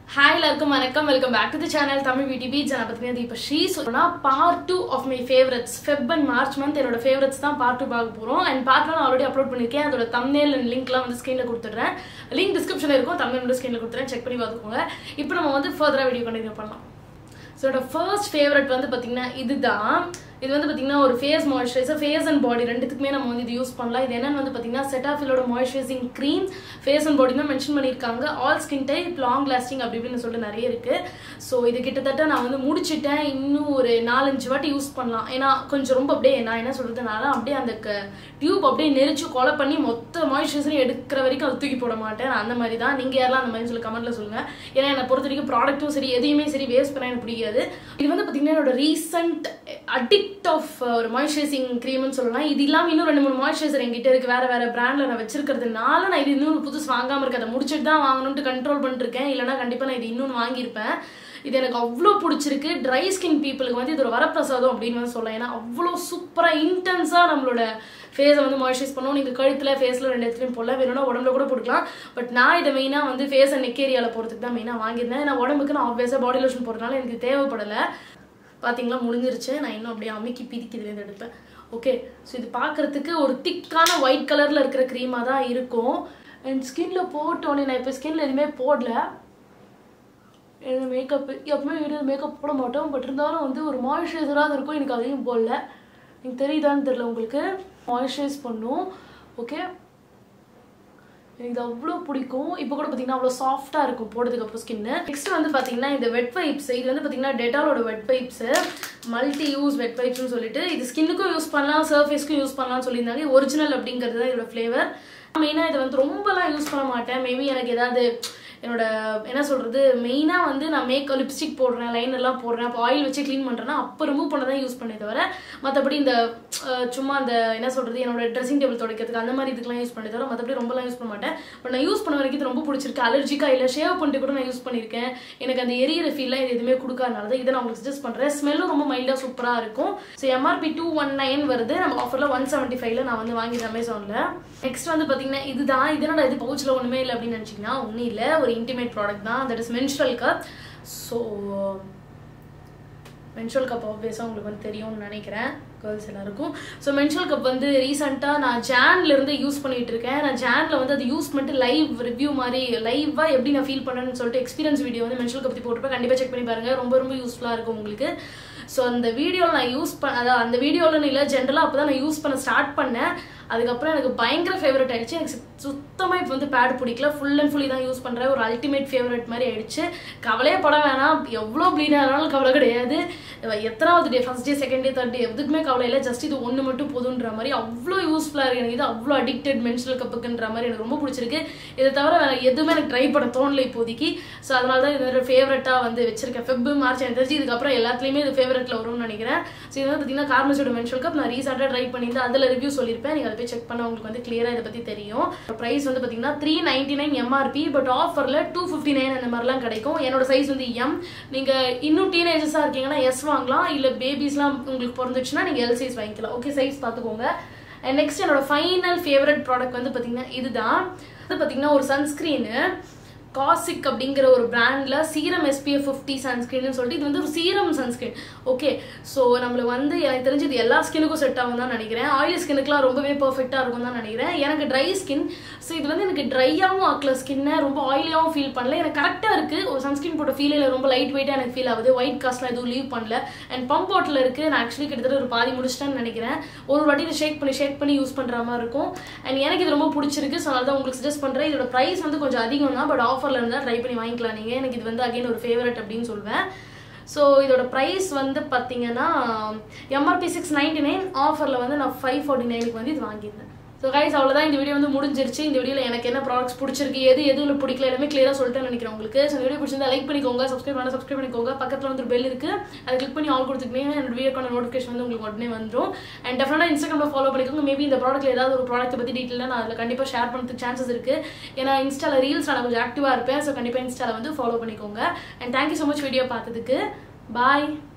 hi எல்லாருக்கும் வணக்கம் welcome back to the channel Tamil விடிபி நான் பார்த்தீங்கன்னா தீபஸ்ரீ சொன்னா part two of my favourites Feb and March month என்னோட ஃபேவரட்ஸ் தான் பார்ட் டூ பார்க்க போகிறோம் and part one already upload பண்ணியிருக்கேன் அதோட தம்னேல் அண்ட் லிங்க்லாம் வந்து ஸ்க்ரீனில் கொடுத்துட்றேன் லிங்க் டிஸ்கிரிப்ஷனில் இருக்கும் தமிழ் வந்து ஸ்க்ரீனில் கொடுத்துறேன் செக் பண்ணி பார்த்துக்கோங்க இப்போ நம்ம வந்து ஃபர்தராக வீடியோ கண்டினியூ பண்ணலாம் ஸோ என்னோட ஃபர்ஸ்ட் ஃபேவரட் வந்து பார்த்தீங்கன்னா இதுதான் இது வந்து பார்த்தீங்கன்னா ஒரு face moisturiser face and body ரெண்டுத்துக்குமே நம்ம வந்து இது யூஸ் பண்ணலாம் இது என்னன்னு வந்து பார்த்தீங்கன்னா செட்டாஃபிலோட moisturising cream face and body தான் மென்ஷன் பண்ணியிருக்காங்க all skin type long lasting அப்படி இப்படின்னு சொல்லிட்டு நிறைய இருக்கு ஸோ இது கிட்டத்தட்ட நான் வந்து முடிச்சிட்டேன் இன்னும் ஒரு நாலஞ்சு வாட்டி யூஸ் பண்ணலாம் ஏன்னா கொஞ்சம் ரொம்ப அப்படியே நான் என்ன சொல்றதுனால அப்படியே அந்த டியூப் அப்படியே நெரிச்சு கொலை பண்ணி மொத்த மாய்ஸ்சரைசரையும் எடுக்கிற வரைக்கும் அதை தூக்கி போட மாட்டேன் அந்த மாதிரி தான் நீங்க யாரெல்லாம் அந்த மாதிரி சொல்லி கமெண்ட்ல சொல்லுங்க ஏன்னா என்னை பொறுத்த வரைக்கும் ப்ராடக்ட்டும் சரி எதையுமே சரி வேஸ்ட் பண்ண எனக்கு பிடிக்காது இது வந்து பார்த்தீங்கன்னா என்னோட ரீசெண்ட் அடிக்ட் ஆஃப் ஒரு மாய்ஸ்சரைசிங் க்ரீம்னு சொல்லலாம் இது இல்லாமல் இன்னும் ரெண்டு மூணு மாய்ஸ்சரைசர் என்கிட்ட இருக்கு வேற வேற பிராண்ட்ல நான் வச்சிருக்கிறதுனால நான் இது இன்னொரு புதுசு வாங்காம இருக்கேன் அதை முடிச்சுட்டு தான் வாங்கணும்னு கண்ட்ரோல் பண்ணிருக்கேன் இல்லைனா கண்டிப்பா நான் இது இன்னொன்று வாங்கியிருப்பேன் இது எனக்கு அவ்வளோ பிடிச்சிருக்கு ட்ரை ஸ்கின் பீப்புளுக்கு வந்து இது ஒரு வரப்பிரசாதம் அப்படின்னு வந்து சொல்லலாம் ஏன்னா அவ்வளோ சூப்பராக இன்டென்ஸாக நம்மளோட ஃபேஸை வந்து மாய்ஸ்சரைஸ் பண்ணுவோம் நீங்கள் கழுத்தில் ஃபேஸில் ரெண்டு இடத்துலையும் போடலாம் வேணும்னா உடம்புல கூட போட்டுக்கலாம் பட் நான் இதை மெயினாக வந்து ஃபேஸ் அண்ட் நெக் ஏரியாவில் போகிறதுக்கு தான் மெயினாக வாங்கியிருந்தேன் நான் உடம்புக்கு நான் ஆப்வியஸாக பாடி லோஷன் போடுறதுனால எனக்கு தேவைப்படலை பார்த்தீங்களா முடிஞ்சிருச்சு நான் இன்னும் அப்படியே அமுக்கி பிதிக்கிறதுலேருந்து எடுப்பேன் ஓகே ஸோ இது பார்க்குறதுக்கு ஒரு திக்கான ஒயிட் கலரில் இருக்கிற க்ரீமாக தான் இருக்கும் அண்ட் ஸ்கின்ல போட்டோன்னே நான் இப்போ ஸ்கின்ல எதுவுமே போடல எனக்கு மேக்கப் எப்பவுமே வீடியோ மேக்கப் போட மாட்டோம் பட் இருந்தாலும் வந்து ஒரு மாய்ஸ்சரைசராக இருக்கும் எனக்கு அதையும் போடல எனக்கு தெரியுதான்னு தெரியல உங்களுக்கு மாய்ஸ்சரைஸ் பண்ணும் ஓகே எனக்கு இது அவ்வளோ பிடிக்கும் இப்போ கூட பார்த்தீங்கன்னா அவ்வளோ சாஃப்டாக இருக்கும் போடுறதுக்கு அப்புறம் ஸ்கின்னு நெக்ஸ்ட் வந்து பார்த்தீங்கன்னா இந்த வெட் வைப்ஸ் இது வந்து பார்த்தீங்கன்னா டெட்டாலோட wet wipes multi use wet வைப்ஸ்னு சொல்லிட்டு இது ஸ்கின்னுக்கும் யூஸ் பண்ணலாம் சர்ஃபேஸ்க்கும் யூஸ் பண்ணலாம்னு சொல்லியிருந்தாங்க ஒரிஜினல் அப்படிங்கிறது தான் இதோட ஃப்ளேவர் மெயினாக இதை வந்து ரொம்பலாம் யூஸ் பண்ண மாட்டேன் மேபி எனக்கு ஏதாவது என்னோட என்ன சொல்றது மெயினாக வந்து நான் மேக் லிப்ஸ்டிக் போடுறேன் லைன் எல்லாம் போடுறேன் அப்போ ஆயில் வச்சு க்ளீன் பண்ணுறேன்னா அப்போ ரிமூவ் பண்ண தான் யூஸ் பண்ணே தவிர மற்றபடி இந்த சும்மா அந்த என்ன சொல்றது என்னோட ட்ரெஸ்ஸிங் டேபிள் துடைக்கிறதுக்கு அந்த மாதிரி இதுக்கெல்லாம் யூஸ் பண்ணி தவிர மற்றபடி ரொம்பலாம் யூஸ் பண்ண மாட்டேன் பட் நான் யூஸ் பண்ண வரைக்கும் இது ரொம்ப பிடிச்சிருக்கு அலர்ஜிக்காக இல்லை ஷேவ் பண்ணிட்டு கூட நான் யூஸ் பண்ணியிருக்கேன் எனக்கு அந்த எரியற ஃபீல்லாம் இது எதுவுமே கொடுக்காதனால தான் இதை நான் உங்களுக்கு சஜஸ்ட் பண்ணுறேன் ஸ்மெல்லும் ரொம்ப மைல்டாக சூப்பராக இருக்கும் so MRP two one nine வருது நம்ம ஆஃபரில் ஒன் செவன்ட்டி ஃபைவ்ல நான் வந்து வாங்கிடுறேன் அமேசானில் நெக்ஸ்ட் வந்து பார்த்தீங்கன்னா இதுதான் இதனோட இது பவுச்சில் ஒன்றுமே இல்லை அப்படின்னு நினச்சிங்கன்னா ஒன்றும் இல்லை ஒரு இன்டிமேட் ப்ராடக்ட் தான் that is menstrual cup so menstrual cup ஆப்வியஸாக உங்களுக்கு வந்து தெரியும்னு நினைக்கிறேன் கேர்ள்ஸ் எல்லாருக்கும் ஸோ மென்ஸ்ட்ரல் கப் வந்து ரீசெண்டாக நான் ஜான்லேருந்து யூஸ் பண்ணிட்டு இருக்கேன் நான் ஜானில் வந்து அது யூஸ் பண்ணிட்டு லைவ் ரிவ்யூ மாதிரி லைவாக எப்படி நான் ஃபீல் பண்ணேன்னு சொல்லிட்டு எக்ஸ்பீரியன்ஸ் வீடியோ வந்து மென்ஸ்ட்ரல் கப் பற்றி போட்டுருப்பேன் கண்டிப்பாக செக் பண்ணி பாருங்கள் ரொம்ப ரொம்ப யூஸ்ஃபுல்லாக இருக்கும் உங்களுக்கு ஸோ அந்த வீடியோவில் நான் யூஸ் பண்ண அதாவது அந்த வீடியோவில் இல்லை ஜென்ரலாக அப்போ தான் நான் யூஸ் பண்ண ஸ்டார்ட் பண்ணேன் அதுக்கப்புறம் எனக்கு பயங்கர ஃபேவரட் ஆயிடுச்சு எனக்கு சுத்தமாக இப்போ வந்து பேட் பிடிக்கல ஃபுல் அண்ட் ஃபுல்லி தான் யூஸ் பண்ணுறேன் ஒரு அல்டிமேட் ஃபேவரட் மாதிரி ஆயிடுச்சு கவலையே பட வேணாம் எவ்வளோ ப்ளீட் ஆனாலும் கவலை கிடையாது எத்தனாவது day first day second day third day எதுக்குமே கவலை இல்லை ஜஸ்ட் இது ஒன்று மட்டும் போதுன்ற மாதிரி அவ்வளோ யூஸ்ஃபுல்லாக இருக்குது எனக்கு இது அவ்வளோ அடிக்டட் மென்ஷனல் கப்புக்குன்ற மாதிரி எனக்கு ரொம்ப பிடிச்சிருக்கு இதை தவிர எதுவுமே எனக்கு ட்ரை பண்ண தோணல இப்போதைக்கு ஸோ அதனால தான் இது ஃபேவரட்டாக வந்து வச்சிருக்கேன் ஃபெப் மார்ச் எனக்கு தெரிஞ்சு இதுக்கப்புறம் எல்லாத்துலேயுமே இது ஃபேவரட்டில் வரும்னு நினைக்கிறேன் ஸோ இது வந்து பார்த்தீங்கன்னா கார்மஸோட மென்ஷனல் கப் நான் ரீசெண்டாக ட்ரை பண்ணியிருந்தேன் அதில் ரிவ்யூ சொல்லியிருப்பேன் நீங்கள் அதை போய் செக் பண்ண உங்களுக்கு வந்து கிளியராக இதை பற்றி தெரியும் ப்ரைஸ் வந்து பார்த்தீங்கன்னா three ninety nine MRP but ஆஃபரில் டூ ஃபிஃப்டி நைன் அந்த மாதிரிலாம் கிடைக்கும் என்னோட சைஸ் வந்து எம் நீங்கள் இன்னும் டீனேஜர்ஸாக இருக்கீங்கன்னா எஸ் வாங்கலாம் இல்லை பேபிஸ்லாம் உங்களுக்கு பிறந்துச்சுன்னா நீங்கள் எல் சைஸ் வாங்கிக்கலாம் ஓகே சைஸ் பார்த்துக்கோங்க அண்ட் நெக்ஸ்ட் என்னோட ஃபைனல் ஃபேவரட் ப்ராடக்ட் வந்து பார்த்தீங்கன்னா இதுதான் அது பார்த்தீங்கன்னா ஒரு சன்ஸ்க்ரீனு காசிக் அப்படிங்கிற ஒரு பிராண்டில் சீரம் எஸ்பிஎஃப் ஃபிஃப்டி சன்ஸ்க்ரீன் சொல்லிட்டு இது வந்து ஒரு சீரம் சன்ஸ்க்ரீன் ஓகே ஸோ நம்மளுக்கு வந்து எனக்கு தெரிஞ்சு இது எல்லா ஸ்கினுக்கும் செட் ஆகும் தான் நினைக்கிறேன் ஆயில் ஸ்கினுக்குலாம் ரொம்பவே பர்ஃபெக்டாக இருக்கும் தான் நினைக்கிறேன் எனக்கு ட்ரை ஸ்கின் ஸோ இது வந்து எனக்கு ட்ரையாகவும் ஆக்கல ஸ்கின்னை ரொம்ப ஆயிலியாகவும் ஃபீல் பண்ணல எனக்கு கரெக்டாக இருக்குது ஒரு சன்ஸ்க்ரீன் போட்ட ஃபீல் இல்லை ரொம்ப லைட் வெயிட்டாக எனக்கு ஃபீல் ஆகுது ஒயிட் காஸ்ட்லாம் எதுவும் லீவ் பண்ணல அண்ட் பம்ப் பாட்டில் இருக்குது நான் ஆக்சுவலி கிட்டத்தட்ட ஒரு பாதி முடிச்சிட்டேன்னு நினைக்கிறேன் ஒரு வாட்டி இதை ஷேக் பண்ணி ஷேக் பண்ணி யூஸ் பண்ணுற மாதிரி இருக்கும் அண்ட் எனக்கு இது ரொம்ப பிடிச்சிருக்கு ஸோ அதான் உங்களுக்கு சஜஸ்ட் பண்ணுறேன் இதோட ப்ரைஸ் வந்து கொஞ்சம் அதிகம் தான் பட் ஆஃபரில் இருந்தால் ட்ரை பண்ணி வாங்கிக்கலாம் நீங்கள் எனக்கு இது வந்து அகைன் ஒரு ஃபேவரட் அப்படின்னு சொல்வேன் ஸோ இதோட ப்ரைஸ் வந்து பார்த்தீங்கன்னா எம்ஆர்பி சிக்ஸ் நைன்டி நைன் ஆஃபரில் வந்து நான் ஃபைவ் ஃபார்ட்டி நைனுக்கு வந்து இது வாங்கியிருந்தேன் ஸோ கைஸ் அவ்வளோதான் இந்த வீடியோ வந்து முடிஞ்சிருச்சு இந்த வீடியோவில் எனக்கு என்ன ப்ராடக்ட்ஸ் பிடிச்சிருக்கு எது எதுவும் பிடிக்கல எல்லாமே கிளியராக சொல்லிட்டு நினைக்கிறேன் உங்களுக்கு ஸோ வீடியோ பிடிச்சிருந்தா லைக் பண்ணிக்கோங்க சப்ஸ்கிரைப் பண்ண சப்ஸ்கிரைப் பண்ணிக்கோங்க பக்கத்தில் வந்து ஒரு பெல் இருக்குது அதை கிளிக் பண்ணி ஆல் கொடுத்துக்கிட்டீங்கன்னா என்னோட வீடியோக்கான நோட்டிஃபிகேஷன் வந்து உங்களுக்கு உடனே வந்துடும் அண்ட் டெஃபினட்டாக இன்ஸ்டாகிராமில் ஃபாலோ பண்ணிக்கோங்க மேபி இந்த ப்ராடக்ட்ல ஏதாவது ஒரு ப்ராடக்ட் பற்றி டீட்டெயிலாக நான் அதில் கண்டிப்பாக ஷேர் பண்ணுறதுக்கு சான்சஸ் இருக்குது ஏன்னா இன்ஸ்டாவில் ரீல்ஸ் நான் கொஞ்சம் ஆக்டிவாக இருப்பேன் ஸோ கண்டிப்பாக இன்ஸ்டாவில் வந்து ஃபாலோ பண்ணிக்கோங்க and thank you so much video பார்த்ததுக்கு பாய்